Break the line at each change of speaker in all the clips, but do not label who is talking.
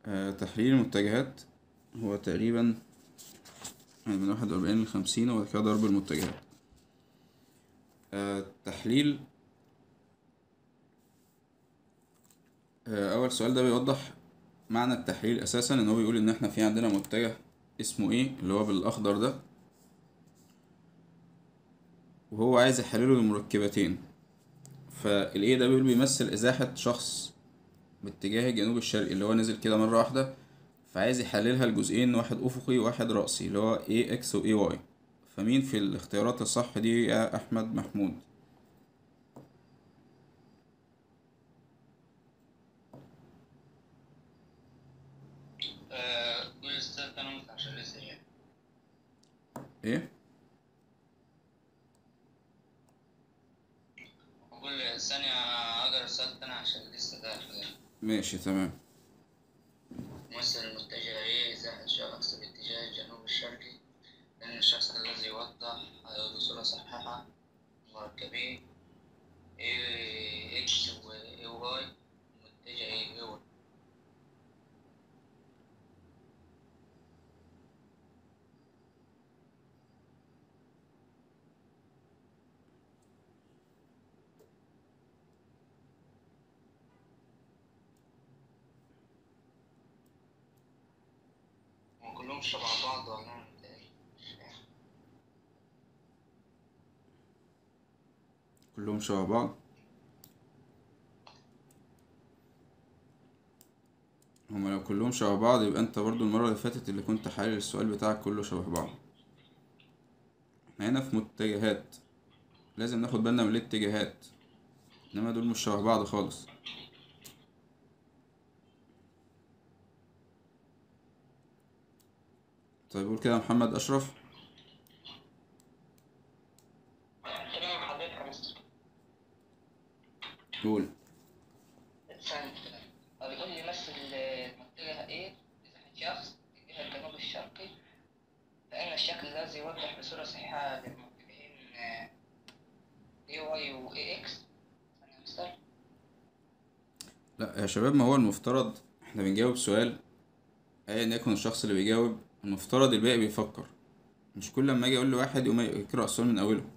آه، تحليل المتجهات هو تقريبا يعني من واحد وأربعين لخمسين وبعد كده ضرب المتجهات آه، تحليل آه، أول سؤال ده بيوضح معنى التحليل أساسا إن هو بيقول إن إحنا في عندنا متجه اسمه إيه اللي هو بالأخضر ده وهو عايز يحلله لمركبتين فال A ده بيقول بيمثل إزاحة شخص باتجاه الجنوب الشرقي اللي هو نزل كده مرة واحدة فعايز يحللها لجزئين واحد أفقي وواحد رأسي اللي هو AX و AY فمين في الاختيارات الصح دي يا أحمد محمود
آه، قول الأستاذ كانوا عشان لسه يعني
إيه؟
قول ثانية أقرا السؤال تاني عشان لسه داخل
ماشي تمام
ممثل المتجه إيه إزاحة شخص باتجاه الجنوب الشرقي لأن الشخص الذي يوضح بصورة صحيحة مركبين إيه إكس و إيه واي متجه إيه هو هم كلهم شبه بعض ولا أنا متهيألي؟ مش فاهم.
كلهم شبه بعض هما لو كلهم شبه بعض يبقى انت برضو المرة اللي فاتت اللي كنت حالل السؤال بتاعك كله شبه بعض احنا هنا في متجهات لازم ناخد بالنا من الاتجاهات انما دول مش شبه بعض خالص طيب قول كده يا محمد اشرف
تمام حضرتك يا مستر
قول
ثانية كده هو بيقول لي مثل المنطقة إيه إزاحة شخص اتجاه الجنوب الشرقي فإن الشكل الذي يوضح بصورة صحيحة للمتجهين إيه واي و إيه إكس ثانية يا مستر
لا يا شباب ما هو المفترض احنا بنجاوب سؤال ايا يكن الشخص اللي بيجاوب المفترض الباقي بيفكر مش كل لما اجي اقول لواحد يقوم يقرا السؤال من اوله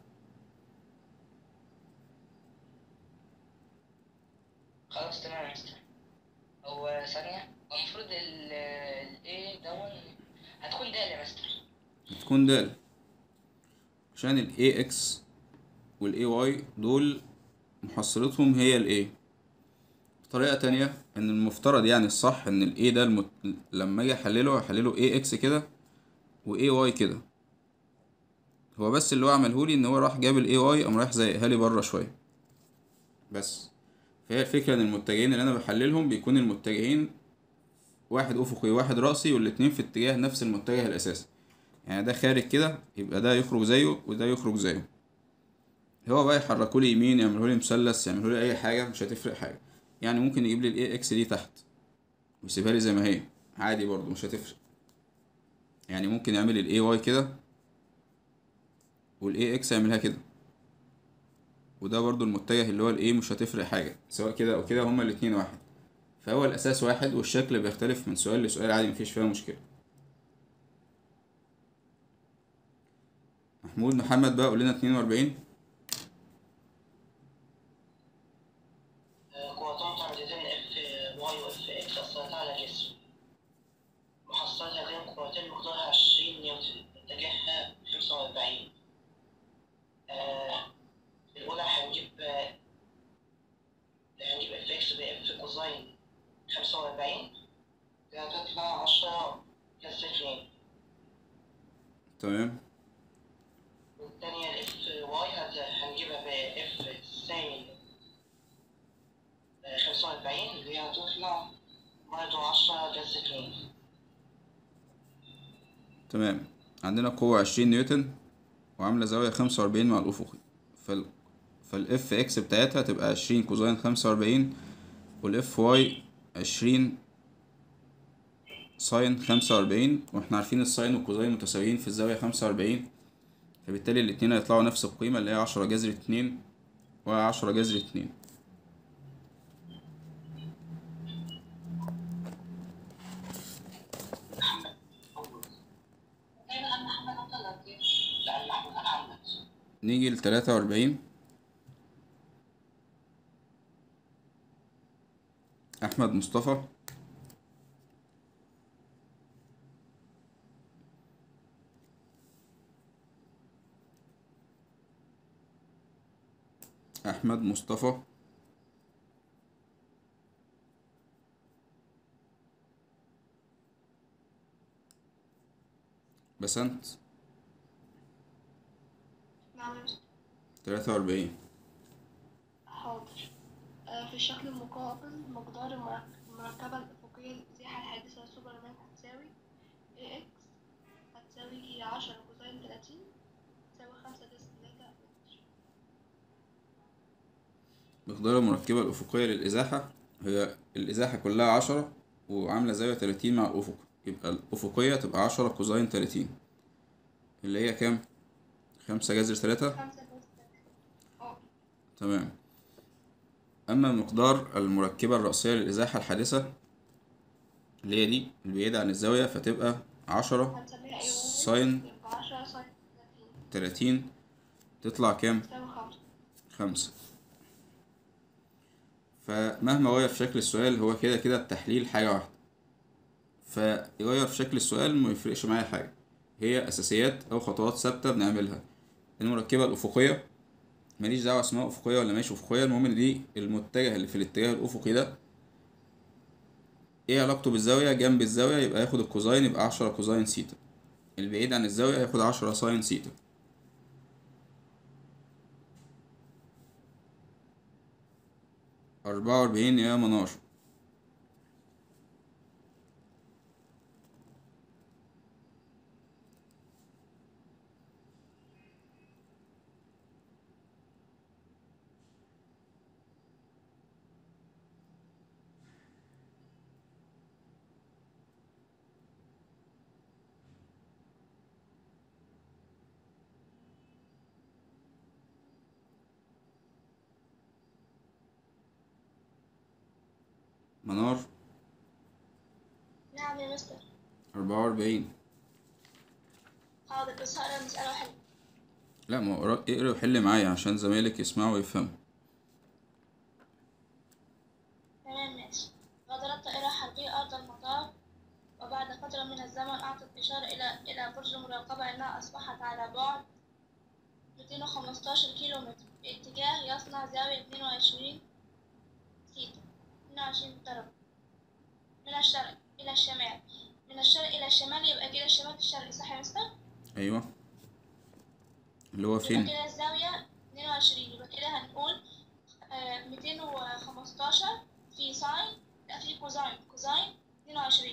خلاص تمام يا مستر هو ثانية هو المفروض ال ال A دون هتكون دال يا مستر
بتكون دال عشان ال AX وال AY دول محصلتهم هي ال A بطريقة تانية ان المفترض يعني الصح ان ال A ده المت... لما اجي احلله احلله AX كده و AY كده هو بس اللي هو عملهولي ان هو راح جاب ال AY قام رايح زيقها لي بره شوية بس فهي الفكرة ان المتجهين اللي انا بحللهم بيكون المتجهين واحد افقي وواحد رأسي والاتنين في اتجاه نفس المتجه الاساسي يعني ده خارج كده يبقى ده يخرج زيه وده يخرج زيه هو بقى يحركوا لي يمين يعملوا لي مثلث يعملوا لي اي حاجه مش هتفرق حاجه يعني ممكن يجيب لي الاي اكس دي تحت ويسيبها لي زي ما هي عادي برضو مش هتفرق يعني ممكن يعمل الاي واي كده والاي اكس يعملها كده وده برضو المتجه اللي هو الاي مش هتفرق حاجه سواء كده او كده هما الاتنين واحد فهو الاساس واحد والشكل بيختلف من سؤال لسؤال عادي مفيش فيها مشكله محمود محمد بقى قول لنا 42
قوتان تعددين اف واي واف اكس اثرتا على الجسم محصلة هذين القوتين مقدارها 20 نيوتن اتجاهها 45 آه الأولى هنجيب آه، هنجيب اف اكس باف كوزين 45 دي هتطلع 10 بلس 2
تمام
والتانية الاف واي هنجيبها باف ساين خمسة وأربعين اللي هي هتطلع برضه عشرة جذر اتنين
تمام عندنا قوة 20 نيوتن وعاملة زاوية 45 مع الأفقي فال فالاف اكس بتاعتها تبقى 20 كوزين 45 والاف واي 20 ساين 45 واحنا عارفين الساين والكوزين متساويين في الزاوية 45 فبالتالي الاتنين هيطلعوا نفس القيمة اللي هي 10 جذر 2 و10 جذر 2 نيجي لتلاتة وأربعين أحمد مصطفى أحمد مصطفى بسنت
نعم يا مستر.
تلاتة وأربعين
حاضر آه، في الشكل المقابل مقدار المرك- المركبة الأفقية للإزاحة الحادثة سوبرمان هتساوي AX هتساوي عشرة كوزين تلاتين تساوي خمسة جذر تلاتة متر.
مقدار المركبة الأفقية للإزاحة هي الإزاحة كلها عشرة وعاملة زاوية تلاتين مع الأفق يبقى الأفقية تبقى عشرة كوزين تلاتين اللي هي كام؟ خمسة جذر تلاتة
خمسة جذر تلاتين اه
تمام أما مقدار المركبة الرأسية للإزاحة الحادثة اللي هي دي البعيدة عن الزاوية فتبقى عشرة
هنسميها ايه
ساين
يبقى عشرة ساين تلاتين
تلاتين تطلع كام؟
تساوي خمسة
خمسة فمهما غير في شكل السؤال هو كده كده التحليل حاجة واحدة فيغير في شكل السؤال ما يفرقش معايا حاجة هي أساسيات أو خطوات ثابتة بنعملها المركبة الأفقية ماليش دعوة اسمها أفقية ولا مش أفقية المهم إن دي المتجه اللي في الاتجاه الأفقي ده ايه علاقته بالزاوية جنب الزاوية يبقى ياخد الكوزاين يبقى عشرة كوزاين سيتا البعيد عن الزاوية ياخد عشرة ساين سيتا أربعة وأربعين يا منار منار
نعم يا مستر
أربعة وأربعين
حاضر بس هقرا المسألة واحدة
لا ما هو اقرا اقرا وحل معايا عشان زمايلك يسمعوا ويفهموا
تمام ماشي غادرت طائرة حربية أرض المطار وبعد فترة من الزمن أعطت إشارة إلى إلى برج المراقبة أنها أصبحت على بعد 215 كيلو متر باتجاه يصنع زاوية 22 سيتا 22 درجة من الشرق إلى الشمال من الشرق إلى الشمال يبقى كده الشمال الشرقي صح يا مستر؟
أيوه اللي هو
يبقى
فين
كده الزاوية 22 يبقى كده هنقول آه 215 في ساين لا في كوزاين كوزاين 22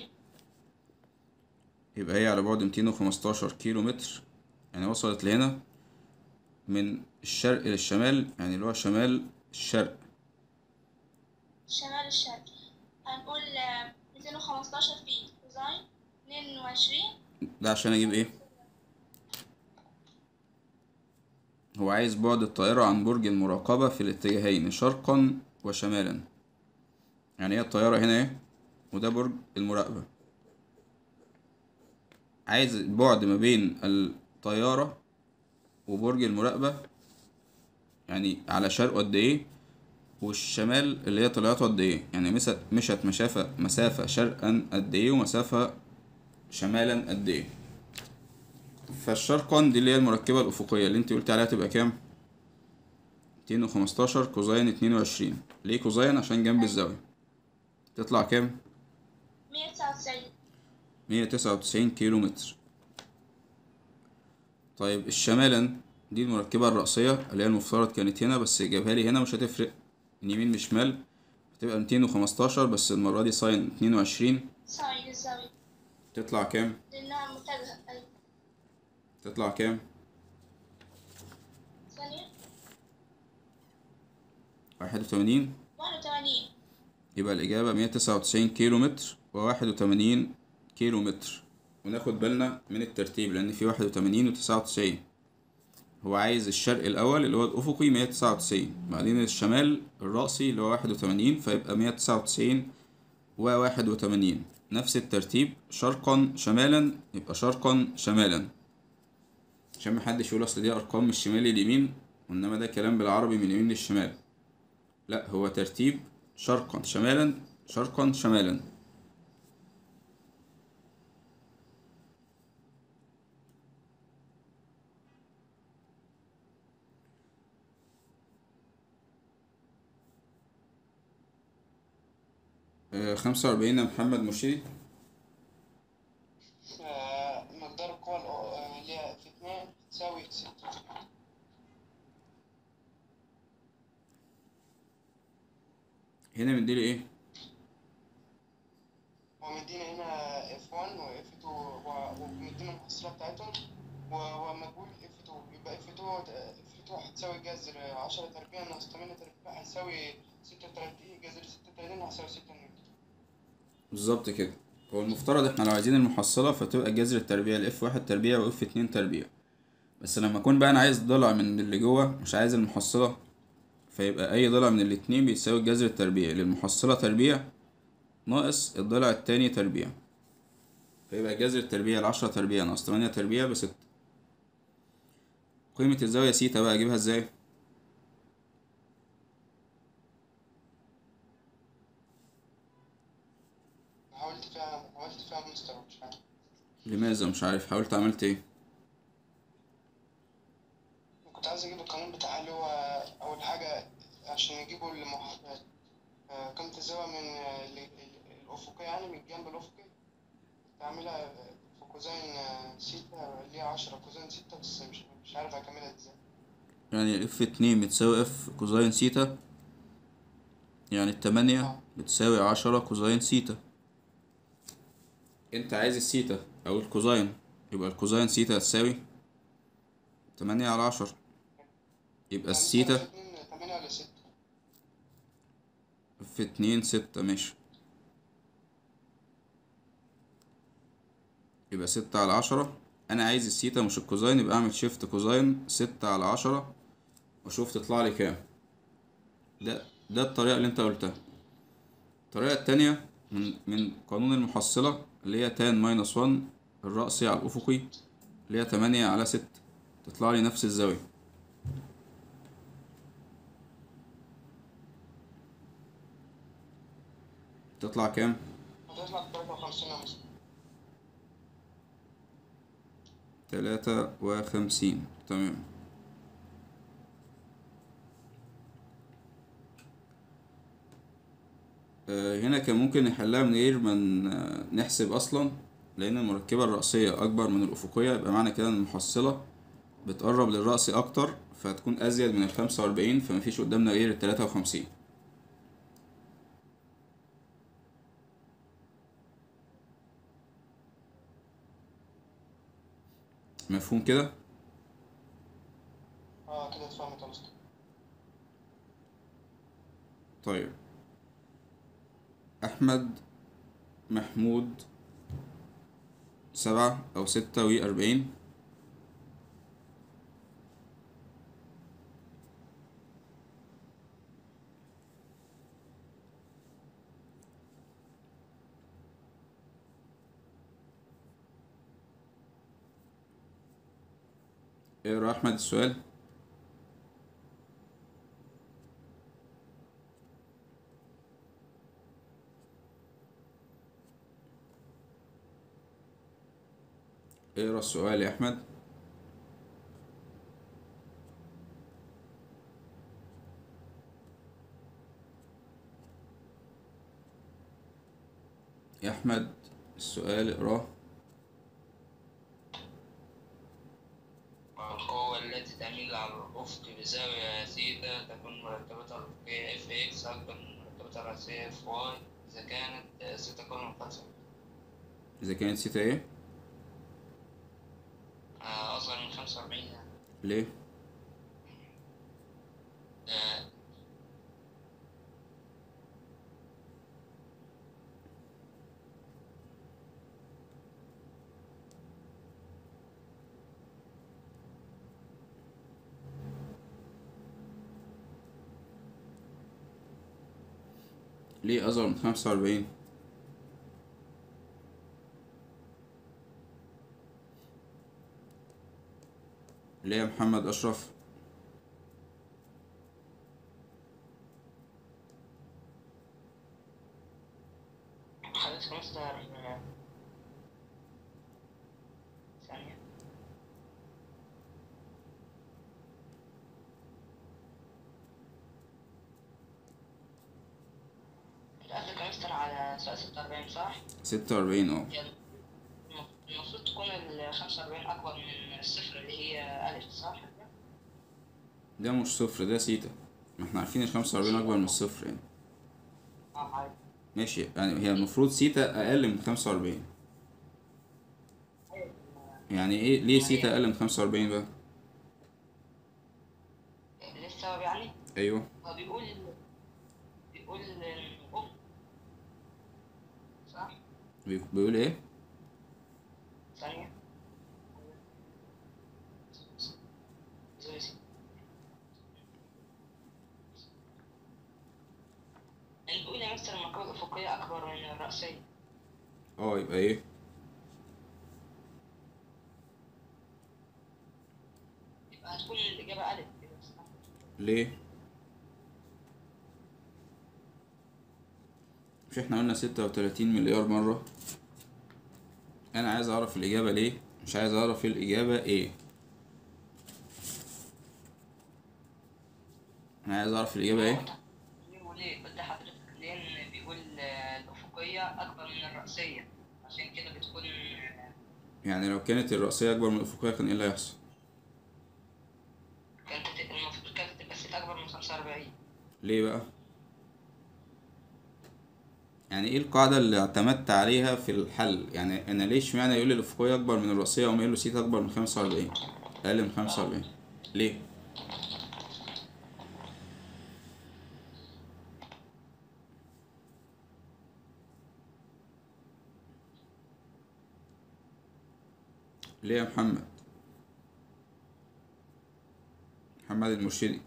يبقى هي على بعد 215 كيلو متر يعني وصلت لهنا من الشرق للشمال يعني اللي هو شمال الشرق
الشمال الشرقي هنقول آه 215 في كوزاين 22
ده عشان اجيب ايه هو عايز بعد الطائرة عن برج المراقبة في الاتجاهين شرقا وشمالا يعني هي الطيارة هنا ايه وده برج المراقبة عايز البعد ما بين الطيارة وبرج المراقبة يعني على شرقه قد ايه والشمال اللي هي طلعته قد ايه يعني مشت مشت مسافة مسافة شرقا قد ايه ومسافة شمالا قد ايه فالشرقا دي اللي هي المركبة الأفقية اللي انت قلت عليها تبقى كام؟ ميتين وخمستاشر كوزين اتنين وعشرين ليه كوزين عشان جنب الزاوية تطلع كام؟
199
مية تسعة وتسعين كيلو متر طيب الشمالا دي المركبة الرأسية اللي هي المفترض كانت هنا بس جابها لي هنا مش هتفرق من يمين لشمال هتبقى ميتين وخمستاشر بس المرة دي ساين اتنين وعشرين
ساين الزاوية
تطلع كام؟
لأنها متجهة أيوة
تطلع كام؟
ثانية
واحد وتمانين
81
يبقى الإجابة مية تسعة وتسعين كيلو متر وواحد وتمانين كيلو متر وناخد بالنا من الترتيب لأن في واحد وتمانين وتسعة وتسعين هو عايز الشرق الأول اللي هو الأفقي مية تسعة وتسعين بعدين الشمال الرأسي اللي هو واحد وتمانين فيبقى مية تسعة وتسعين وواحد وتمانين نفس الترتيب شرقا شمالا يبقى شرقا شمالا عشان محدش يقول اصل دي ارقام من الشمال لليمين وانما ده كلام بالعربي من اليمين للشمال لا هو ترتيب شرقا شمالا شرقا شمالا آه، خمسة وأربعين يا محمد مرشدي
آه، مقدار القوى الأ- آه، اللي هي في اتنين تساوي ستة
هنا مديلي ايه
هو مدينا هنا F1 و F2 و- ومدينا المحصلة بتاعتهم و- ومجهول F2 يبقى F2 F2 هتساوي جذر عشرة تربيع ناقص تمانية تربيع هيساوي ستة وتلاتين جذر ستة وتلاتين هيساوي ستة نيوتن
بالظبط كده هو المفترض احنا لو عايزين المحصلة فتبقى جذر التربيع الاف واحد تربيع واف اتنين تربيع بس لما اكون بقى انا عايز ضلع من اللي جوه مش عايز المحصلة فيبقى اي ضلع من الاتنين بيساوي الجذر التربيع للمحصلة تربيع ناقص الضلع التاني تربيع فيبقى جذر التربيع العشرة تربيع ناقص تمانية تربيع بستة قيمة الزاوية سيتا بقى اجيبها ازاي
حاولت فيها حاولت فيها مستر مش عارف
لماذا مش عارف حاولت عملت ايه
كنت عايز اجيب القانون بتاعها اللي هو اول حاجة عشان نجيبه المح... آه، قيمة الزاوية من آه، ال- ال- الأفقية يعني من الجنب الأفقي كنت عاملها في كوزين آه، سيتا اللي هي عشرة كوزين ستة بس مش مش عارف أكملها ازاي
يعني اف اتنين بتساوي اف كوزين سيتا يعني التمانية بتساوي عشرة كوزين سيتا انت عايز السيتا او الكوزين يبقى الكوزين سيتا هتساوي تمانية على عشرة يبقى السيتا
تمانية ولا ستة
اف اتنين ستة ماشي يبقى ستة على عشرة انا عايز السيتا مش الكوزين يبقى اعمل شيفت كوزين ستة على عشرة واشوف تطلع لي كام ده ده الطريقة اللي انت قلتها الطريقة التانية من من قانون المحصلة اللي هي تان ماينس وان الرأسي على الأفقي اللي هي تمانية على ستة تطلع لي نفس الزاوية تطلع كام؟
هتطلع بتلاتة وخمسين يا مستر
تلاتة وخمسين تمام آه، هنا كان ممكن نحلها من غير ما ن- نحسب أصلا لأن المركبة الرأسية أكبر من الأفقية يبقى معنى كده إن المحصلة بتقرب للرأس أكتر فهتكون أزيد من الخمسة وأربعين فمفيش قدامنا غير التلاتة وخمسين مفهوم كده؟
اه كده اتفهمت يا مستر
طيب أحمد محمود سبعة أو ستة وأربعين اقرا أحمد السؤال اقرا السؤال يا أحمد يا أحمد السؤال اقراه
والقوة التي تميل على الأفق بزاوية ثيتا تكون مركبتها الأفقية اف اكس أكبر من مركبتها الرأسية اف واي إذا كانت ستة قرن خمسة
إذا كانت سيتا ايه
آه، أصغر من خمسة وأربعين يعني
ليه
آه،
ليه أصغر من خمسة وأربعين ليه يا محمد أشرف
حضرتك مصدر آه، ثانية قصدك يا مستر على سؤال ستة وأربعين صح؟
ستة وأربعين اه
يعني المفروض تكون ال 45 أكبر من الصفر اللي هي ألف صح؟
ده مش صفر ده سيتا ما احنا عارفين الخمسة وأربعين أكبر من الصفر يعني
اه عادي
ماشي يعني هي المفروض سيتا أقل من خمسة وأربعين يعني ايه ليه سيتا أقل من خمسة وأربعين بقى؟
ليه السبب يعني؟
أيوه
هو بيقول بيقول أوف صح؟
بي- بيقول ايه؟
ثانية زويسي اللي بيقول يا مستر المقام الأفقية أكبر من الرأسية
اه يبقى ايه؟
يبقى هتكون الإجابة ألف كده صح؟
ليه؟ مش احنا قلنا ستة وتلاتين مليار مرة أنا عايز أعرف الإجابة ليه مش عايز أعرف الإجابة ايه أنا عايز أعرف الإجابة ايه
ليه وليه قلت لحضرتك لأن بيقول آه، الأفقية أكبر من الرأسية عشان كده بتكون آه،
يعني لو كانت الرأسية أكبر من الأفقية كان ايه اللي هيحصل؟
كانت تت- المفروض كانت تبقى ست أكبر من خمسة وأربعين
ليه بقى؟ يعني ايه القاعدة اللي اعتمدت عليها في الحل؟ يعني أنا ليش معنى يقول لي الأفقية أكبر من الرأسية وما يقول له سيتا أكبر من خمسة وأربعين؟ أقل من خمسة وأربعين ليه؟ ليه يا محمد؟ محمد المرشدي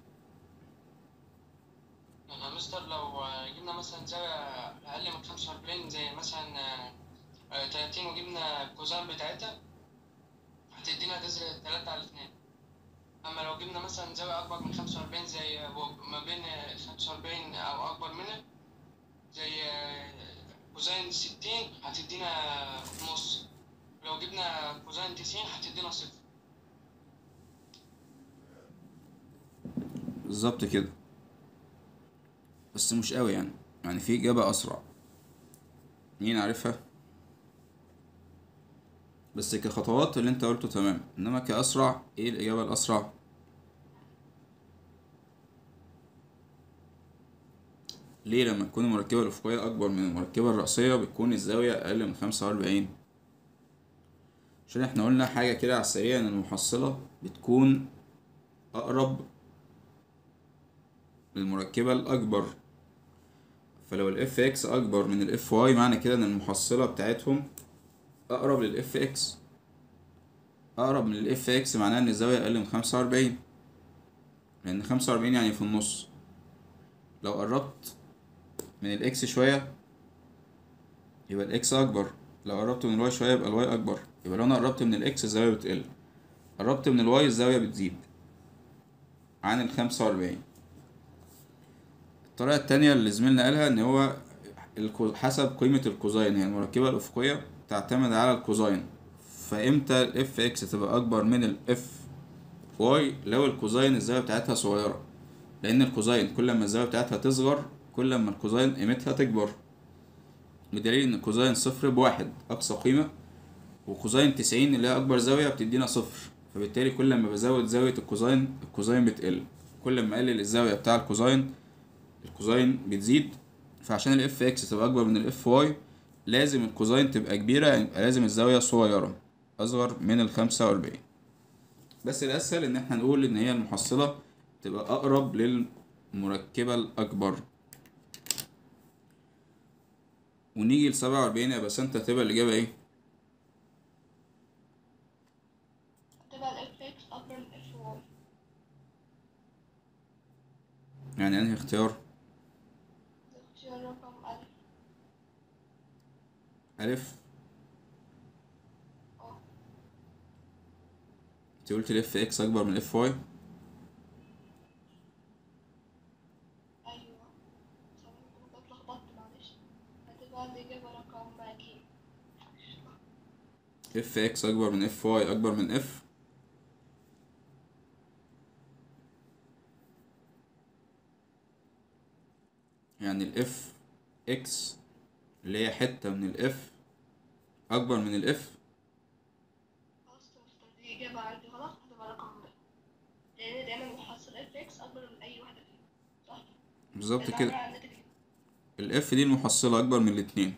يعني يا مستر لو جبنا مثلا زاوية أقل من خمسة وأربعين زي مثلا تلاتين وجبنا الكوزان بتاعتها هتدينا جذر تلاتة على اتنين أما لو جبنا مثلا زاوية أكبر من خمسة وأربعين زي ما بين خمسة وأربعين أو أكبر منها زي كوزين ستين هتدينا نص لو جبنا كوزين تسعين هتدينا صفر
بالظبط كده بس مش قوي يعني يعني في إجابة أسرع مين عارفها بس كخطوات اللي انت قلته تمام انما كأسرع ايه الإجابة الأسرع ليه لما تكون المركبة الأفقية أكبر من المركبة الرأسية بتكون الزاوية أقل من خمسة وأربعين عشان احنا قلنا حاجة كده على السريع إن المحصلة بتكون أقرب للمركبة الأكبر فلو ال fx أكبر من ال fy معنى كده إن المحصلة بتاعتهم أقرب لل fx أقرب من ال fx معناه إن الزاوية أقل من خمسة وأربعين لأن خمسة وأربعين يعني في النص لو قربت من ال x شوية يبقى ال x أكبر لو قربت من ال y شوية يبقى ال y أكبر يبقى لو أنا قربت من ال x الزاوية بتقل قربت من ال y الزاوية بتزيد عن ال خمسة وأربعين الطريقة التانية اللي زميلنا قالها إن هو الكو- حسب قيمة الكوزاين هي المركبة الأفقية تعتمد على الكوزاين فإمتى ال fx تبقى أكبر من ال fy لو الكوزاين الزاوية بتاعتها صغيرة لأن الكوزاين كل ما الزاوية بتاعتها تصغر كل ما الكوزاين قيمتها تكبر بدليل إن كوزاين صفر بواحد أقصى قيمة وكوزاين تسعين اللي هي أكبر زاوية بتدينا صفر فبالتالي كل ما بزود زاوية الكوزاين الكوزاين بتقل كل ما أقلل الزاوية بتاع الكوزاين الكوزاين بتزيد فعشان ال fx تبقى أكبر من ال fy لازم الكوزاين تبقى كبيرة يعني يبقى لازم الزاوية صغيرة أصغر من الخمسة وأربعين بس الأسهل إن احنا نقول إن هي المحصلة تبقى أقرب للمركبة الأكبر ونيجي لسبعة وأربعين يا بسنت هتبقى الإجابة إيه؟
هتبقى ال fx أكبر من fy
يعني أنهي اختيار؟
اختيار رقم ألف
ألف
اه
انت قلت الاف اكس اكبر من الاف واي
أيوة ثواني كنت اتلخبطت معلش هتبقى الإجابة رقم كي
اف اكس اكبر من اف واي اكبر من اف يعني الاف اكس اللي هي حتة من الاف اكبر من الاف
خلاص طب دي إجابة عندي غلط هتبقى رقم ب لأن دايما محصل اف اكس أكبر من أي واحدة فيهم صح؟
بالظبط
ده
كده
معنى الناتج كده.
الاف دي المحصلة اكبر من الاتنين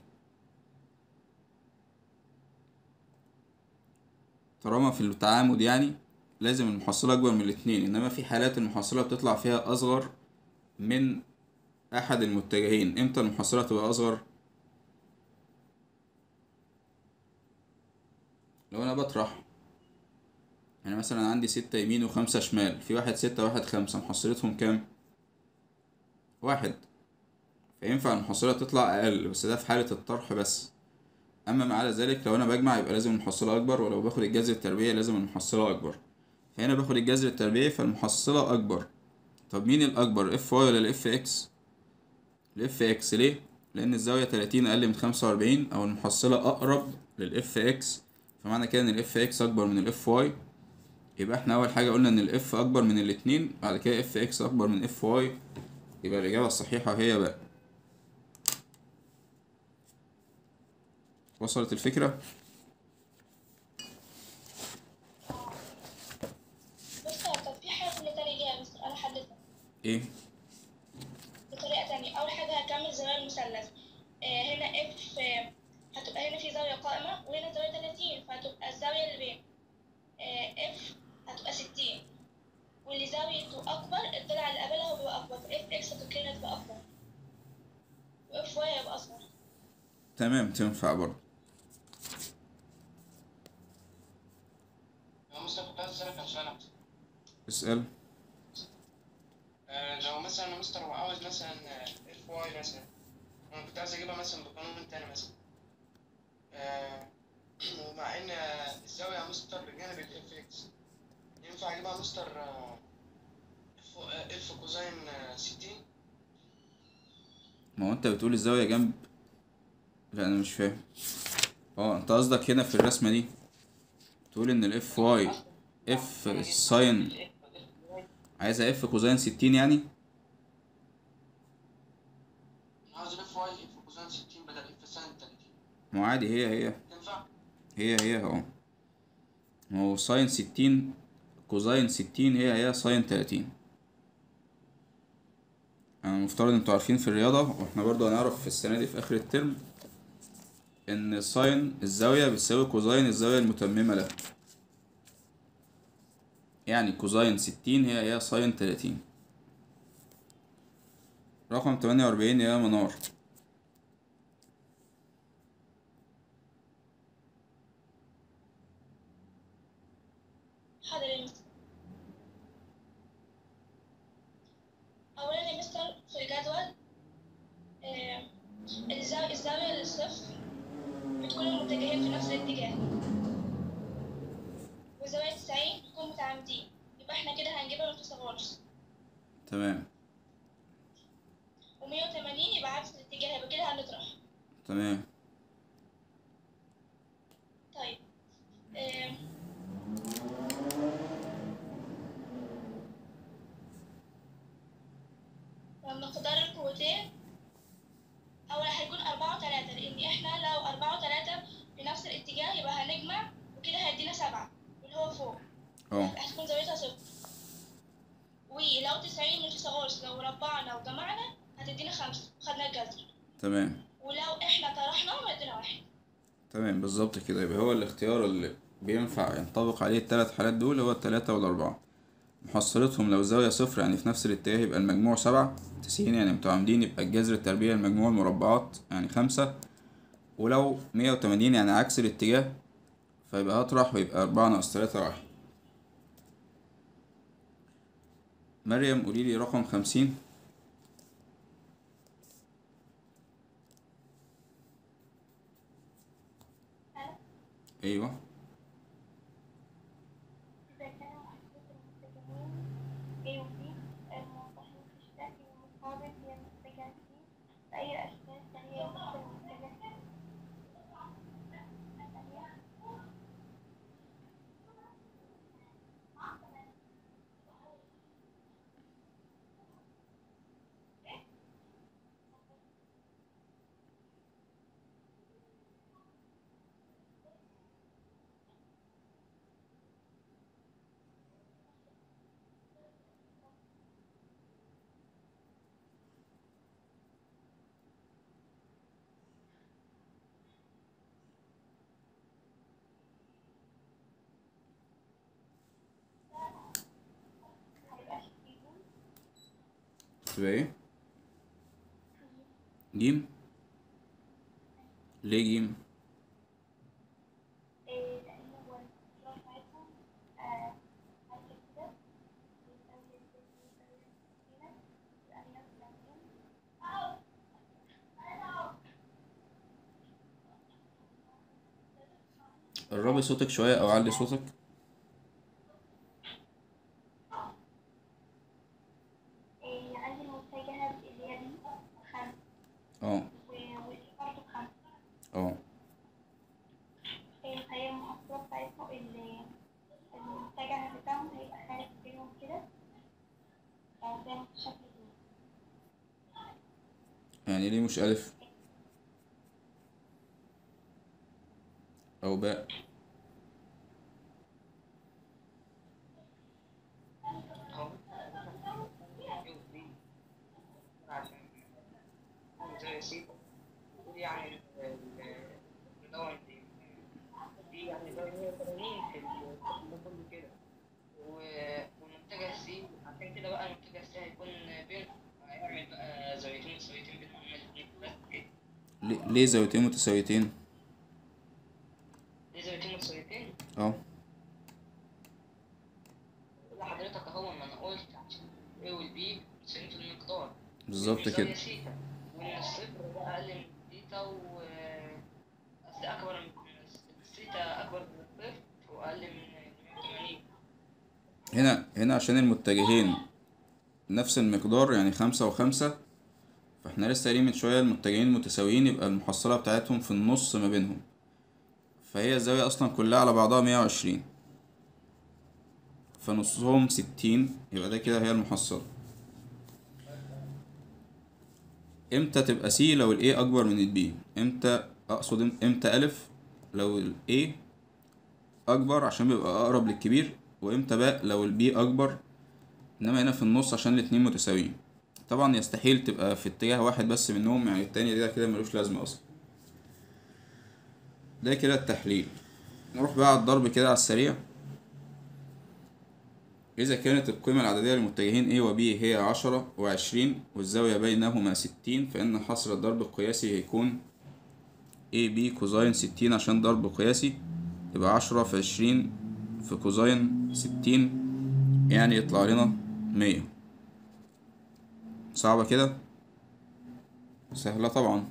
طالما في التعامد يعني لازم المحصلة اكبر من الاتنين انما في حالات المحصلة بتطلع فيها اصغر من احد المتجهين امتى المحصلة تبقى اصغر لو انا بطرح يعني مثلا عندي ستة يمين وخمسة شمال في واحد ستة واحد خمسة محصلتهم كام واحد فينفع المحصلة تطلع أقل بس ده في حالة الطرح بس أما ما عدا ذلك لو أنا بجمع يبقى لازم المحصلة أكبر ولو باخد الجذر التربيعي لازم المحصلة أكبر فهنا باخد الجذر التربيعي فالمحصلة أكبر طب مين الأكبر اف واي ولا الاف اكس الاف اكس ليه؟ لأن الزاوية تلاتين أقل من خمسة وأربعين أو المحصلة أقرب للاف اكس فمعنى كده إن الاف اكس أكبر من الاف واي يبقى احنا أول حاجة قلنا إن الاف أكبر من الاتنين بعد كده اف اكس أكبر من اف واي يبقى الإجابة الصحيحة هي بقى وصلت الفكرة؟
بص هو كان في حاجة تانية ليها بس أنا حددتها
إيه؟
بطريقة تانية أول حاجة هكمل زوايا المثلث آه هنا اف آه هتبقى هنا في زاوية قائمة وهنا زاوية تلاتين فهتبقى الزاوية اللي بين آه اف هتبقى ستين واللي زاويته أكبر الضلع اللي قبلها هو بيبقى أكبر اف اكس هتبقى هنا تبقى أكبر واف واي هيبقى أصغر
تمام تنفع برضه
لو مثلا كنت عايز اسالك عن سؤال أحسن.
اسأل
آه، لو مثلا مستر هو عاوز مثلا اف واي مثلا انا كنت عايز اجيبها مثلا بقانون تاني مثلا آه، ومع ان الزاوية يا مستر بجانب الاف اكس ينفع اجيبها مستر آه، اف آه، اف كوزين آه، ستين
ما هو انت بتقول الزاوية جنب لا انا مش فاهم اه انت قصدك هنا في الرسمة دي تقول ان الاف واي اف ساين عايزة اف كوزين ستين يعني
عاوز الاف واي اف كوزين ستين بدل اف ساين تلاتين
ما هو عادي هي هي
تنفع؟
هي هي اهو ما هو ساين ستين كوزين ستين هي هي ساين تلاتين انا المفترض انتوا عارفين في الرياضة واحنا برضو هنعرف في السنة دي في اخر الترم ان ساين الزاوية بتساوي كوزين الزاوية المتممة لها يعني كوزين ستين هي هي ساين تلاتين رقم تمانية وأربعين يا منار
حاضر يا مستر أولا يا مستر في الجدول آه، الزاوية الزاوية للصفر بتكون المتجهين في نفس الاتجاه وزاوية تسعين بتكون متعامدين يبقى احنا كده هنجيبها من فيثاغورس
تمام
ومية وتمانين يبقى عكس الاتجاه يبقى كده هنطرح
تمام
طيب آه، مقدار القوتين أولا هيكون أربعة وتلاتة لأن إحنا لو أربعة وتلاتة في نفس الاتجاه يبقى هنجمع وكده هيدينا سبعة واللي هو فوق
اه
هتكون زاويتها صفر ولو تسعين من فيثاغورس لو ربعنا وجمعنا هتدينا خمسة خدنا الجذر
تمام
ولو إحنا طرحناهم هيدينا واحد
تمام بالظبط كده يبقى هو الاختيار اللي بينفع ينطبق عليه التلات حالات دول هو التلاتة والأربعة محصلتهم لو زاوية صفر يعني في نفس الاتجاه يبقى المجموع سبعة تسعين يعني متعامدين يبقى الجذر التربيعي المجموع المربعات يعني خمسة ولو مية وتمانين يعني عكس الاتجاه فيبقى هطرح ويبقى أربعة ناقص تلاتة واحد مريم قوليلي رقم خمسين أيوه
إذا كان
تبقى ايه جيم ليه جيم
إيه، لأن هو الصورة بتاعتهم آه، عايزة كده بيساوي بيساوي هنا يبقى مية وتلاتين
قربي صوتك شوية أو علي صوتك
إيه، عندي المتجهة اللي هي دي خمسة
اه
و- ودي برضه خمسة
اه
إيه، فهي المحصلة بتاعتهم اللي المتجه بتاعهم هيبقى خارج بينهم كده آه، زي ما في الشكل ده
يعني ليه مش ألف أو باء
أهو عشان زي سيكو ودي يعني ال- ال- الدور دي دي يعني زي 180 في الكتاب كله كده و- والمنتجع سي عشان كده بقى المنتجع سي هيكون بين هيعمل بقى زاويتين متساويتين بينهم هما الاتنين بس كده
ليه ليه زاويتين متساويتين
ليه زاويتين متساويتين؟
اه
لحضرتك اهو ما انا قلت عشان A وال B متساويين في المقدار
بالظبط
والبي
كده
زاوية سيتا وان الصفر ده اقل من تيتا و قصدي اكبر من السيتا اكبر من الصفر واقل من 180
هنا هنا عشان المتجهين نفس المقدار يعني خمسة وخمسة فاحنا لسه قايلين من شوية المتجهين متساويين يبقى المحصلة بتاعتهم في النص ما بينهم فهي الزاوية أصلا كلها على بعضها مية وعشرين فنصهم ستين يبقى ده كده هي المحصلة امتى تبقى سي لو الاي أكبر من البي امتى أقصد إم- امتى ألف لو الاي أكبر عشان بيبقى أقرب للكبير وامتى باء لو البي أكبر انما هنا في النص عشان الاتنين متساويين طبعا يستحيل تبقى في اتجاه واحد بس منهم يعني التاني ده كده ملوش لازمة اصلا ده كده التحليل نروح بقى على الضرب كده على السريع إذا كانت القيمة العددية للمتجهين A و B هي عشرة وعشرين والزاوية بينهما ستين فإن حصر الضرب القياسي هيكون AB كوزين ستين عشان ضرب قياسي يبقى عشرة في عشرين في كوزين ستين يعني يطلع لنا مية صعبة كده سهلة طبعا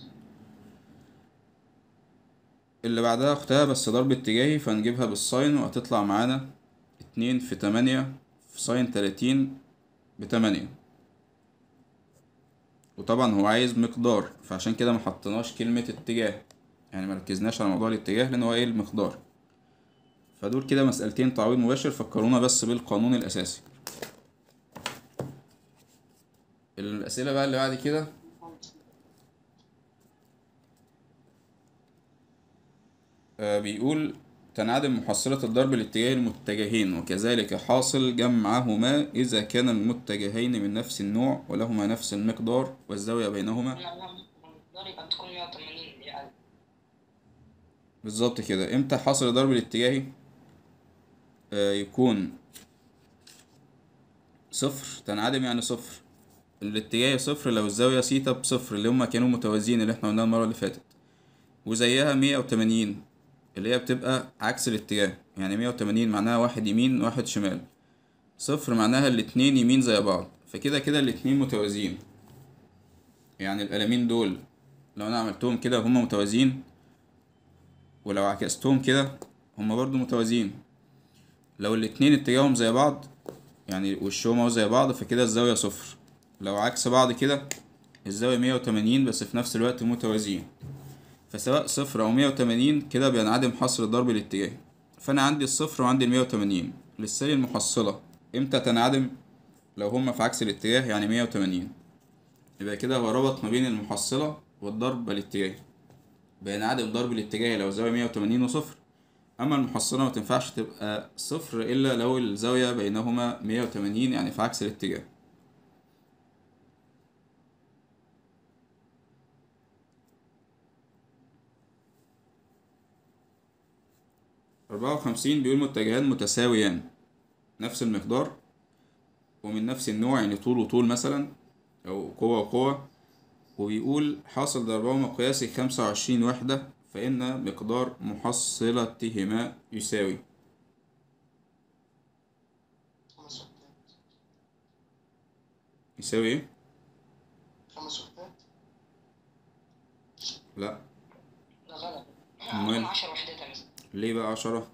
اللي بعدها اختها بس ضرب اتجاهي فنجيبها بالساين وهتطلع معانا اتنين في تمانية في ساين تلاتين بتمانية وطبعا هو عايز مقدار فعشان كده محطناش كلمة اتجاه يعني مركزناش على موضوع الاتجاه لان هو ايه المقدار فدول كده مسألتين تعويض مباشر فكرونا بس بالقانون الأساسي الأسئلة بقى اللي بعد كده آه، بيقول تنعدم محصلة الضرب لاتجاه المتجهين وكذلك حاصل جمعهما إذا كان المتجهين من نفس النوع ولهما نفس المقدار والزاوية بينهما
المقدار يبقى تكون 180 يعني
بالظبط كده امتى حصل الضرب الاتجاهي آه يكون صفر تنعدم يعني صفر الاتجاهي صفر لو الزاوية سيتا بصفر اللي هما كانوا متوازيين اللي احنا قلناها المرة اللي فاتت وزيها مية وتمانين اللي هي بتبقى عكس الاتجاه يعني مية وتمانين معناها واحد يمين واحد شمال صفر معناها الاتنين يمين زي بعض فكده كده الاتنين متوازيين يعني القلمين دول لو انا عملتهم كده هما متوازيين ولو عكستهم كده هما برضو متوازيين لو الاتنين اتجاههم زي بعض يعني وشهم اهو زي بعض فكده الزاوية صفر لو عكس بعض كده الزاوية مية وتمانين بس في نفس الوقت متوازيين فسواء صفر أو مية وتمانين كده بينعدم حصر الضرب الاتجاهي فأنا عندي الصفر وعندي المية وتمانين لسه لي المحصلة امتى تنعدم لو هما في عكس الاتجاه يعني مية وتمانين يبقى كده هو ربط ما بين المحصلة والضرب الاتجاهي بينعدم ضرب الاتجاهي لو الزاوية مية وتمانين وصفر أما المحصلة ما تنفعش تبقى صفر إلا لو الزاوية بينهما مية وتمانين يعني في عكس الاتجاه أربعة وخمسين بيقول متجهان متساويان نفس المقدار ومن نفس النوع يعني طول وطول مثلا أو قوة وقوة وبيقول حاصل ضربهما قياسي خمسة وعشرين وحدة فإن مقدار محصلتهما يساوي
خمس وحدات
يساوي إيه؟
خمس وحدات
لأ
ده غلط
أمال؟
عندنا 10 وحدات يا مستر
ليه بقى عشرة؟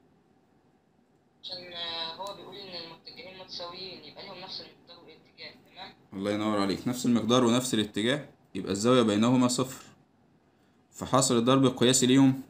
عشان آه، هو بيقول ان المتجهين متساويين يبقى لهم نفس المقدار والاتجاه تمام
الله ينور عليك نفس المقدار ونفس الاتجاه يبقى الزاوية بينهما صفر فحاصل الضرب القياسي ليهم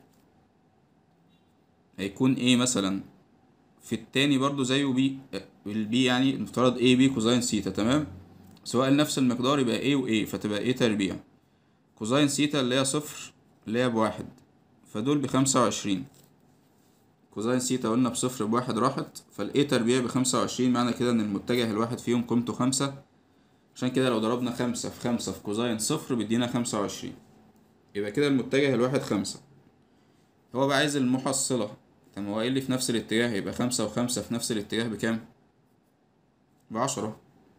هيكون ايه مثلا في التاني برضو زيه بي البي يعني المفترض ايه بي كوزين سيتا تمام سواء نفس المقدار يبقى ايه وايه فتبقى ايه تربيع كوزين سيتا اللي هي صفر اللي هي بواحد فدول بخمسة وعشرين كوزين سيتا قلنا بصفر بواحد راحت فالايه تربيع بخمسة وعشرين معنى كده ان المتجه الواحد فيهم قيمته خمسة عشان كده لو ضربنا خمسة في خمسة في كوزين صفر بيدينا خمسة وعشرين يبقى كده المتجه الواحد خمسة هو بقى عايز المحصلة طب هو قايل لي في نفس الاتجاه يبقى خمسة وخمسة في نفس الاتجاه بكام؟ بعشرة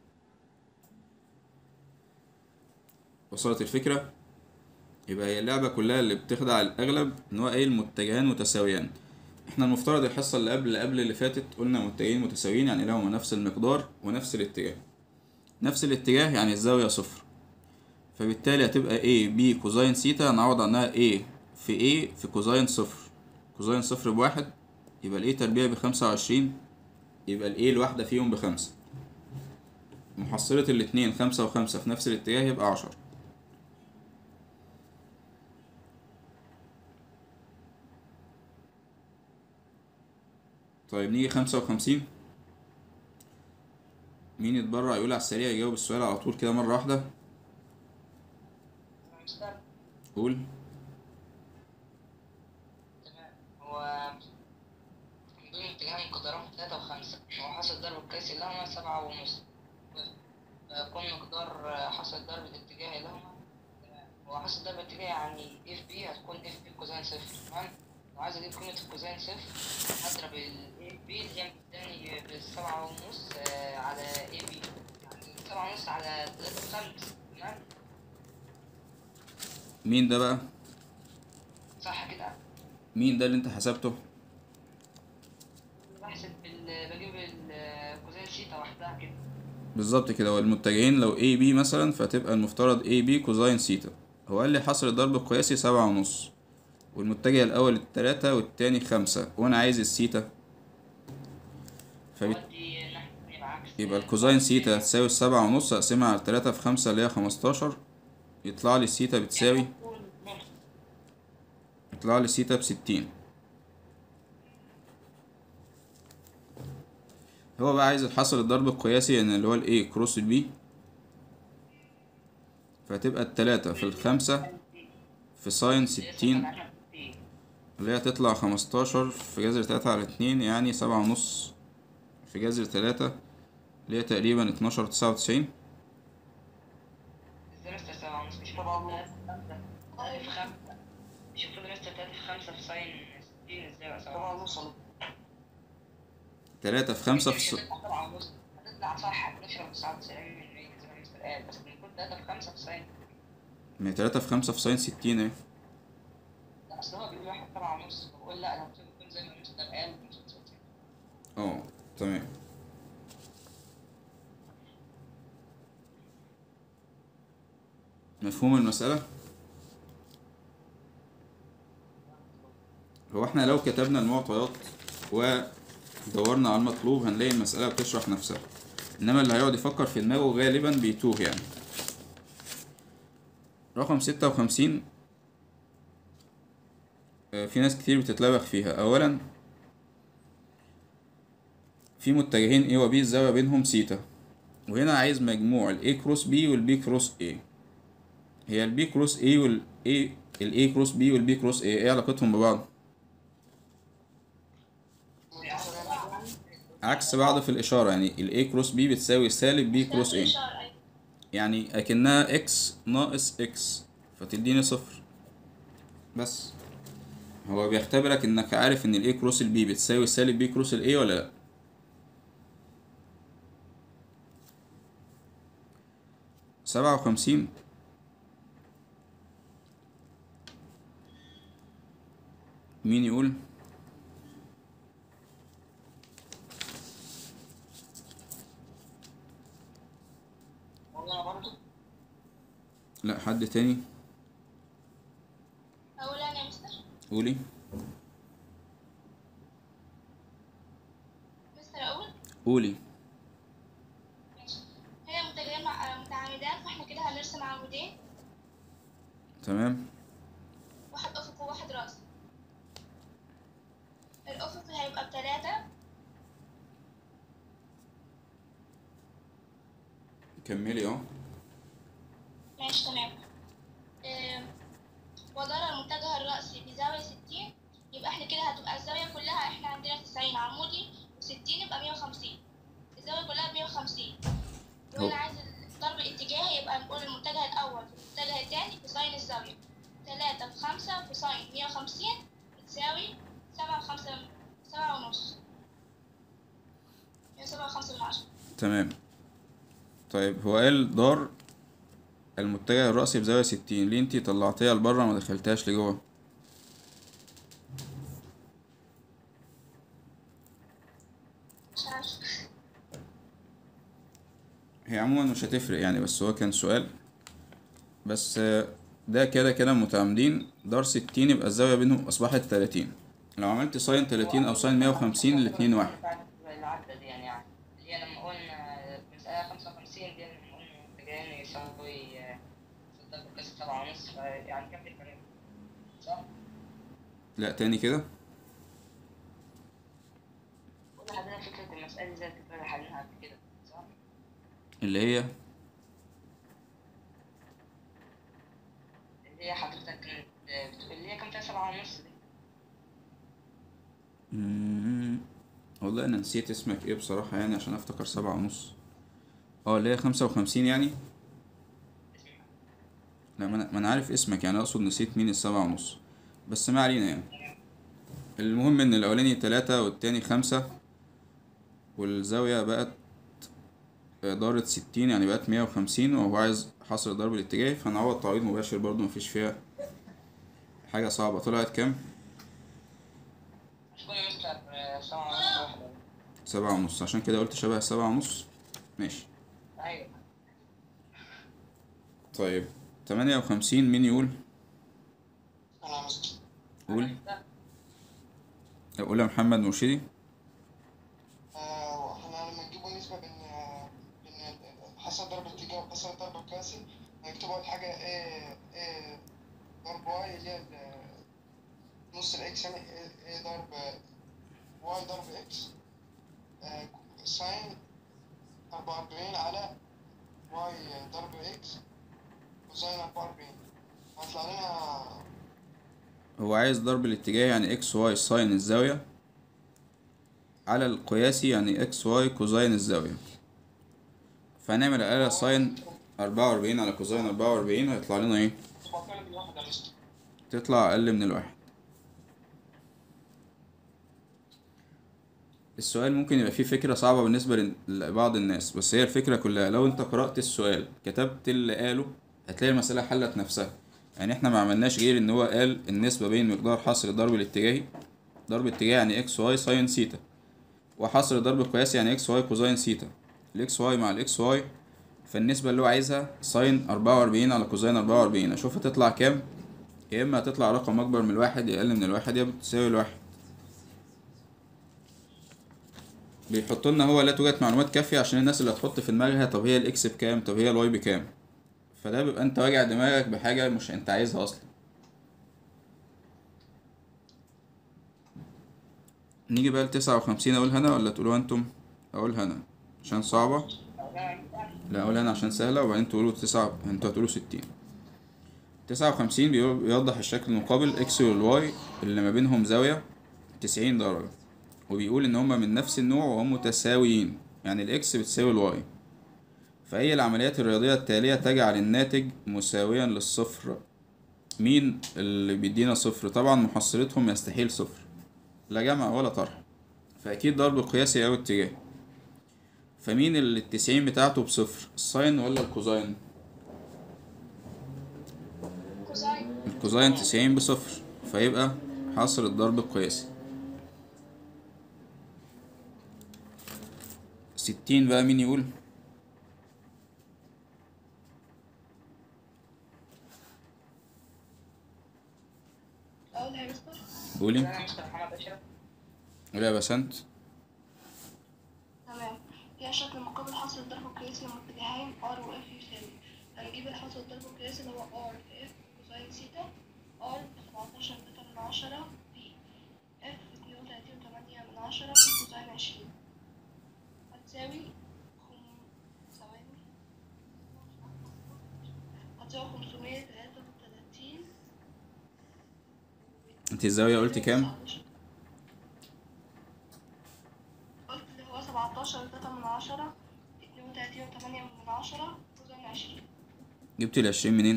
وصلت الفكرة؟ يبقى هي اللعبة كلها اللي بتخدع الأغلب إن هو قايل متجهان متساويان احنا المفترض الحصة اللي قبل اللي قبل اللي فاتت قلنا متجهين متساويين يعني لهما نفس المقدار ونفس الاتجاه نفس الاتجاه يعني الزاوية صفر فبالتالي هتبقى A B كوزين سيتا نعوض عنها A في A في كوزين صفر كوزين صفر بواحد يبقى ال A تربيع بخمسة وعشرين يبقى ال A الواحدة فيهم بخمسة محصلة الاتنين خمسة وخمسة في نفس الاتجاه يبقى عشرة طيب نيجي خمسة وخمسين مين يتبرع يقول على السريع يجاوب السؤال على طول كده مرة واحدة
يا مستر
قول
تمام هو من دون اتجاه مقدارهم تلاتة وخمسة هو حاصل ضرب القياسي لهما سبعة ونص فيكون مقدار حاصل ضرب الاتجاه لهما تمام. هو حاصل ضرب الاتجاه يعني اف بي هتكون اف بي كوزين صفر تمام وعايز اجيب قيمة الكوزين صفر هضرب ال اف بي اللي هي مداني بالسبعة ونص آه، على اي بي يعني سبعة ونص على تلاتة وخمسة تمام
مين ده بقى
صح كده
مين ده اللي انت حسبته
بحسب ال- بجيب الكوزين سيتا وحدها كده
بالظبط كده والمتجهين لو A B مثلا فتبقى المفترض A B كوزين سيتا هو قال لي حصر الضرب القياسي سبعة ونص والمتجه الأول التلاتة والتاني خمسة وأنا عايز السيتا فبت...
ودي ناحية العكس
يبقى الكوزين سيتا هتساوي السبعة ونص أقسمها على التلاتة في خمسة اللي هي خمستاشر يطلع لي السيتا بتساوي يطلع لي السيتا بستين هو بقى عايز الحصر الضرب القياسي يعني اللي هو ال A كروس ال B فهتبقى التلاتة في الخمسة في ساين ستين اللي هي تطلع خمستاشر في جذر تلاتة على اتنين يعني سبعة ونص في جذر تلاتة اللي هي تقريبا اتناشر تسعة وتسعين
ازاي مستر سبعة ونص مش المفروض تلاتة في خمسة مش المفروض مستر تلاتة في خمسة في ساين ستين ازاي بقى سبعة ونص
تلاتة في خمسة في
مش
س...
هتطلع سبعة ونص هتطلع صح اتناشر تسعة وتسعين من مية زي ما مستر قال بس المفروض تلاتة في خمسة في ساين
ما هي تلاتة في خمسة في ساين ستين اهي
لا اصل هو بيقول واحد سبعة ونص بقول لا انا المفروض يكون زي ما مستر قال اتناشر تسعة وتسعين
اه تمام مفهوم المسألة؟ هو احنا لو كتبنا المعطيات ودورنا على المطلوب هنلاقي المسألة بتشرح نفسها انما اللي هيقعد يفكر في دماغه غالبا بيتوه يعني رقم ستة وخمسين آه، في ناس كتير بتتلبخ فيها اولا في متجهين A و B الزاوية بينهم سيتا وهنا عايز مجموع ال A كروس B وال B كروس A هي ال B كروس A وال A ال A كروس B وال B كروس A ايه علاقتهم ببعض؟ عكس بعض في الإشارة يعني ال A كروس B بتساوي سالب B كروس A
الإشارة، أيوة.
يعني أكنها X ناقص X فتديني صفر بس هو بيختبرك إنك عارف إن ال A كروس ال B بتساوي سالب B كروس ال A ولا لأ سبعة وخمسين مين يقول
والله برضه
لا حد تاني
أقول أنا يا مستر
قولي
مستر أقول
قولي
ماشي هي متجهين مع متعامدان فاحنا كده هنرسم عمودين
تمام
واحد أفقي وواحد رأسي الأفقي هيبقى بتلاتة
كملي اه
ماشي تمام آم، ودار المتجه الرأسي بزاوية ستين يبقى احنا كده هتبقى الزاوية كلها احنا عندنا تسعين عمودي وستين يبقى مية وخمسين الزاوية كلها بمية وخمسين
هو-
وأنا عايز ضرب اتجاهي يبقى نقول المتجه الأول في المتجه التاني في ساين الزاوية تلاتة في خمسة في ساين مية وخمسين بتساوي سبعة وخمسة سبعة ونص هي سبعة وخمسة من عشرة
تمام طيب هو قال دار المتجه الرأسي بزاوية ستين ليه انتي طلعتيها لبره ما دخلتهاش لجوه
مش عارفة
هي عموما مش هتفرق يعني بس هو كان سؤال بس آه، ده كده كده متعامدين دار ستين يبقى الزاوية بينهم أصبحت تلاتين لو عملت ساين تلاتين أو ساين مية وخمسين الاتنين واحد
العدد يعني يعني اللي هي لما قلنا مسألة خمسة وخمسين دي لما قلنا متجهين يساوي آه، ستة بقياس سبعة ونص ف- يعني كام بالكلام صح؟
لا تاني كده
قلنا عندنا فكرة المسألة زي اللي حلناها قبل كده صح؟
اللي هي
اللي هي حضرتك كانت آه، بتقول اللي هي كام فيها سبعة ونص دي
مم. والله انا نسيت اسمك ايه بصراحة يعني عشان افتكر سبعة ونص اه اللي هي خمسة وخمسين يعني لا ما انا ما أنا عارف اسمك يعني اقصد نسيت مين السبعة ونص بس ما علينا يعني المهم ان الاولاني تلاتة والتاني خمسة والزاوية بقت دارت ستين يعني بقت مية وخمسين وهو عايز حصر ضرب الاتجاه فهنعوض تعويض مباشر برضو مفيش فيها حاجة صعبة طلعت كام؟
مش كل مستر آه، سبعة ونص واحدة
سبعة ونص عشان كده قلت شبه سبعة ونص ماشي
أيوة
طيب تمانية وخمسين مين يقول
انا مستر
قول قول يا محمد مرشدي
آه، احنا لما نجيبوا نسبة بين بين حسب ضرب الاتجاه وحسب الضرب القياسي هنكتب أول حاجة A A ضرب Y اللي هي ال- نص الإكس يعني A A ضرب Y ضرب إكس آه، ساين أربعة وأربعين على Y ضرب إكس كوساين أربعة وأربعين هيطلع لنا
هو عايز ضرب الاتجاه يعني اكس واي ساين الزاوية على القياسي يعني اكس واي كوزاين الزاوية فهنعمل آلة ساين أربعة وأربعين على كوزاين أربعة وأربعين هيطلع لنا ايه
تبقى طالب الواحد يا مستر
تطلع أقل من الواحد السؤال ممكن يبقى فيه فكرة صعبة بالنسبة لن- لبعض الناس بس هي الفكرة كلها لو انت قرأت السؤال كتبت اللي قاله هتلاقي المسألة حلت نفسها يعني احنا ما عملناش غير ان هو قال النسبة بين مقدار حصر الضرب الاتجاهي ضرب اتجاهي يعني اكس واي ساين سيتا وحصر الضرب القياسي يعني اكس واي كوزاين سيتا الاكس واي مع الاكس واي فالنسبة اللي هو عايزها ساين أربعة وأربعين على كوزاين أربعة وأربعين أشوف هتطلع كام يا إما هتطلع رقم أكبر من الواحد يا أقل من الواحد يا بتساوي الواحد بيحط لنا هو لا توجد معلومات كافية عشان الناس اللي هتحط في دماغها طب هي الإكس بكام طب هي الواي بكام فده بيبقى أنت واجع دماغك بحاجة مش أنت عايزها أصلا نيجي بقى لتسعة وخمسين أقولها أنا ولا تقولوها أنتم؟ أقولها أنا عشان صعبة لا أقولها أنا عشان سهلة وبعدين تقولوا تسعة أنتوا هتقولوا ستين تسعة وخمسين بيقول- بيوضح الشكل المقابل إكس والواي اللي ما بينهم زاوية تسعين درجة وبيقول إن هما من نفس النوع وهم متساويين يعني الإكس بتساوي الواي فأي العمليات الرياضية التالية تجعل الناتج مساويا للصفر مين اللي بيدينا صفر طبعا محصلتهم يستحيل صفر لا جمع ولا طرح فأكيد ضرب قياسي أو اتجاه فمين اللي التسعين بتاعته بصفر الساين ولا الكوزاين كوزين تسعين بصفر فيبقى حاصل الضرب القياسي ستين بقى مين يقول
أول حاجة اسمها
قولي
أنا مستر محمد أشرف
قولي يا بسنت
تمام هي شكل مقابل حاصل الضرب القياسي لمتجهين R و F يساوي هنجيب الحاصل الضرب القياسي اللي هو R في F كوزين سيتا R سبعتاشر تلاتة من عشرة في F اتنين وتلاتين وتمانية من عشرة في كوزين عشرين هتساوي خم... ثواني هتساوي خمسمية تلاتة وتلاتين
انت الزاوية قلت كام
قلت اللي هو سبعتاشر تلاتة من عشرة اتنين وتلاتين وتمانية من عشرة كوزين عشرين
جبت العشرين منين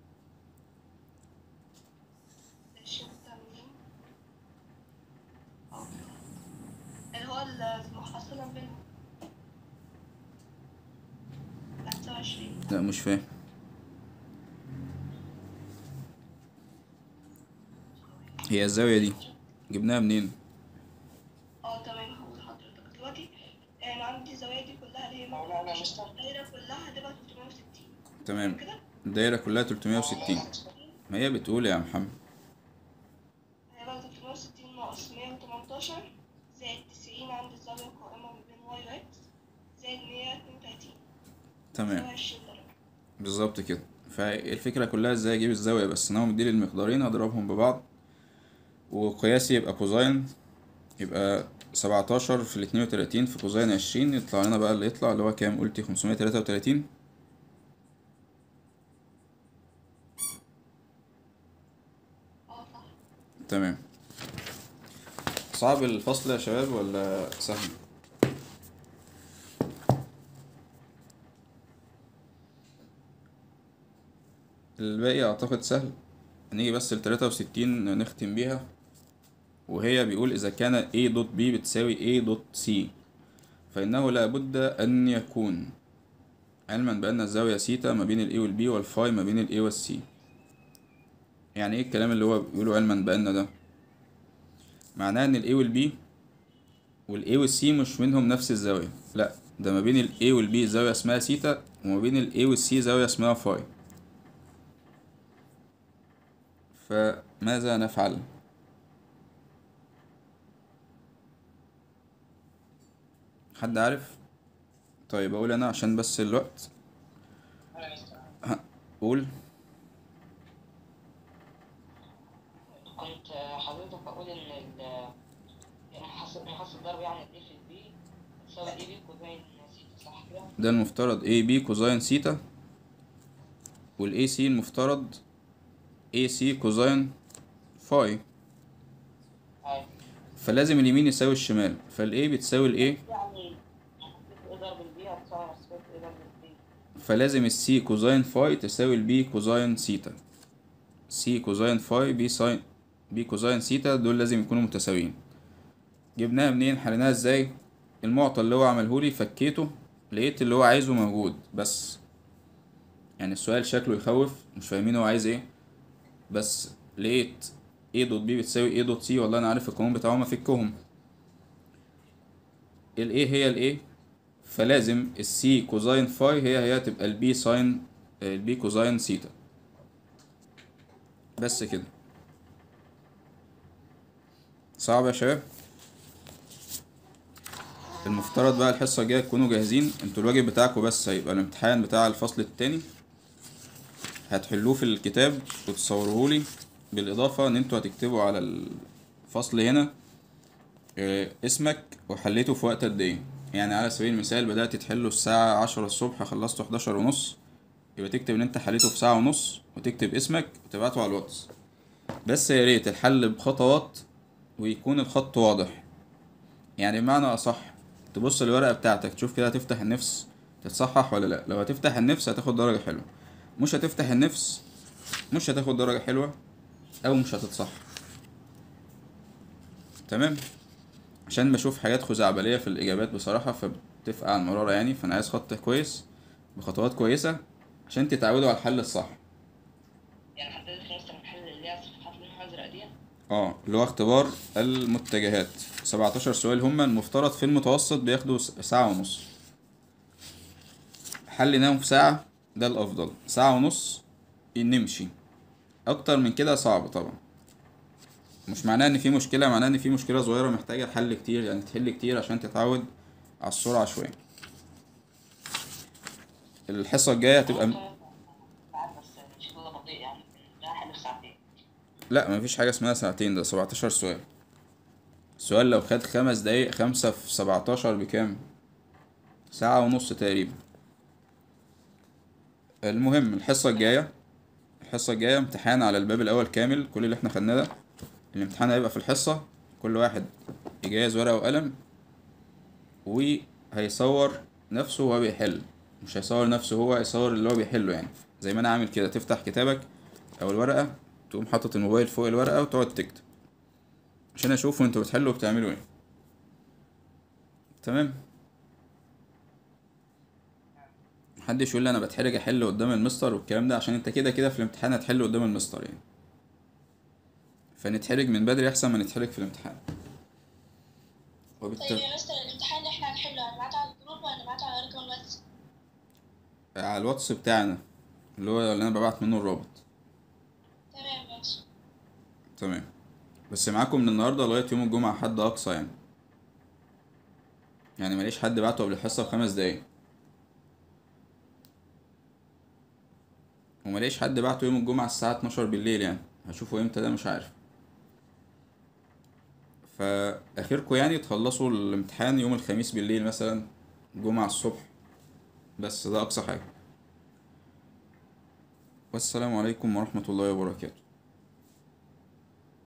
عشرين وتمانين اه اللي هو المحصلة بينهم هتساوي عشرين
لا مش فاهم هي الزاوية دي جبناها منين
اه تمام هقول لحضرتك دلوقتي انا عندي الزوايا دي كلها اللي هي
لا لا لا مستر
الدايرة كلها هتبقى 360
تمام
كده
الدايرة كلها 360 ما هي بتقول يا محمد
هيبقى 360 ناقص 118 زائد 90 عند الزاوية القائمة ما بين واي و اكس زائد 132
تمام
يساوي 20 درجة
بالظبط كده فالفكرة كلها ازاي اجيب الزاوية بس ان هو مديلي المقدارين هضربهم ببعض وقياسي يبقى كوزين يبقى سبعتاشر في الاتنين وتلاتين في كوزين عشرين يطلع لنا بقى اللي يطلع اللي هو كام قلتي خمسمية تلاتة وتلاتين
اه صح
تمام صعب الفصل يا شباب ولا سهل الباقي اعتقد سهل هنيجي بس لتلاتة وستين نختم بيها وهي بيقول إذا كان A دوت B بتساوي A دوت C فإنه لا بد أن يكون علما بأن الزاوية سيتا ما بين ال A وال B والفاي ما بين ال A وال C يعني ايه الكلام اللي هو بيقوله علما بأن ده معناه ان ال A وال B وال A وال C مش منهم نفس الزاوية لا ده ما بين ال A وال B زاوية اسمها سيتا وما بين ال A وال C زاوية اسمها فاي فماذا نفعل حد عارف طيب اقول انا عشان بس الوقت
أنا مستر
ها، قول
كنت حضرتك بقول إن ال يعني محصل محصل ضرب يعني ال في البي تساوي اي بي كوزين سيتا صح كده؟
ده المفترض AB كوزين سيتا وال AC المفترض AC كوزين فاي
أيوة
فلازم اليمين يساوي الشمال فال A بتساوي ال A
يعني ايه ضرب البي هتساوي مسافة ايه ضرب البي
فلازم ال C كوزين فاي تساوي ال B كوزين سيتا C كوزين فاي B ساين B كوزين سيتا دول لازم يكونوا متساويين جبناها منين حليناها ازاي المعطى اللي هو عملهولي فكيته لقيت اللي هو عايزه موجود بس يعني السؤال شكله يخوف مش فاهمين هو عايز ايه بس لقيت A دوت B بتساوي A دوت C والله انا عارف القانون بتاعهم افكهم ال A هي ال A فلازم ال C كوزين فاي هي هي تبقى ال B ساين ال B كوزين سيتا بس كده صعب يا شباب المفترض بقى الحصة الجاية تكونوا جاهزين انتوا الواجب بتاعكم بس هيبقى الامتحان بتاع الفصل التاني هتحلوه في الكتاب وتصوروهولي بالإضافة إن انتوا هتكتبوا على الفصل هنا آه، اسمك وحليته في وقت قد ايه يعني على سبيل المثال بدأت تحله الساعة عشرة الصبح خلصته حداشر ونص يبقى تكتب ان انت حليته في ساعة ونص وتكتب اسمك وتبعته على الواتس بس يا ريت الحل بخطوات ويكون الخط واضح يعني بمعنى أصح تبص الورقة بتاعتك تشوف كده هتفتح النفس تتصحح ولا لأ لو هتفتح النفس هتاخد درجة حلوة مش هتفتح النفس مش هتاخد درجة حلوة أو مش هتتصحح تمام عشان بشوف حاجات خزعبلية في الإجابات بصراحة فبتفقع على المرارة يعني فأنا عايز خط كويس بخطوات كويسة عشان تتعودوا على الحل الصح
يعني حضرتك مثلا نحل
اه اللي هو اختبار المتجهات 17 سؤال هما المفترض في المتوسط بياخدوا س- ساعة ونص حليناهم في ساعة ده الأفضل ساعة ونص نمشي أكتر من كده صعب طبعا مش معناه إن في مشكلة معناه إن في مشكلة صغيرة محتاجة حل كتير يعني تحل كتير عشان تتعود على السرعة شوية الحصة الجاية هتبقى م-
ساعات بس مش كده بطيء يعني ده حل في ساعتين
لا مفيش حاجة اسمها ساعتين ده 17 سؤال السؤال لو خد خمس دقايق خمسة في 17 بكام ساعة ونص تقريبا المهم الحصة الجاية الحصة الجاية امتحان على الباب الأول كامل كل اللي احنا خدناه ده الامتحان هيبقى في الحصة كل واحد يجهز ورقة وقلم وهيصور نفسه وهو بيحل مش هيصور نفسه هو هيصور اللي هو بيحله يعني زي ما انا عامل كده تفتح كتابك او الورقة تقوم حاطط الموبايل فوق الورقة وتقعد تكتب عشان اشوفوا انتوا بتحلوا وبتعملوا ايه تمام محدش يقول لي انا بتحرج احل قدام المستر والكلام ده عشان انت كده كده في الامتحان هتحل قدام المستر يعني فنتحرج من بدري احسن ما نتحرج في الامتحان
طيب
وبالتالي
يا مستر الامتحان اللي احنا هنحله هنبعته على الجروب ولا نبعته على رقم الواتس
على الواتس بتاعنا اللي هو اللي انا ببعت منه الرابط
تمام ماشي
تمام بس معاكم من النهارده لغايه يوم الجمعه حد اقصى يعني يعني ماليش حد بعته قبل الحصه بخمس دقايق وماليش حد بعته يوم الجمعه الساعه 12 بالليل يعني هشوفه امتى ده مش عارف فاخركم يعني تخلصوا الامتحان يوم الخميس بالليل مثلا جمعه الصبح بس ده اقصى حاجه والسلام عليكم ورحمه الله وبركاته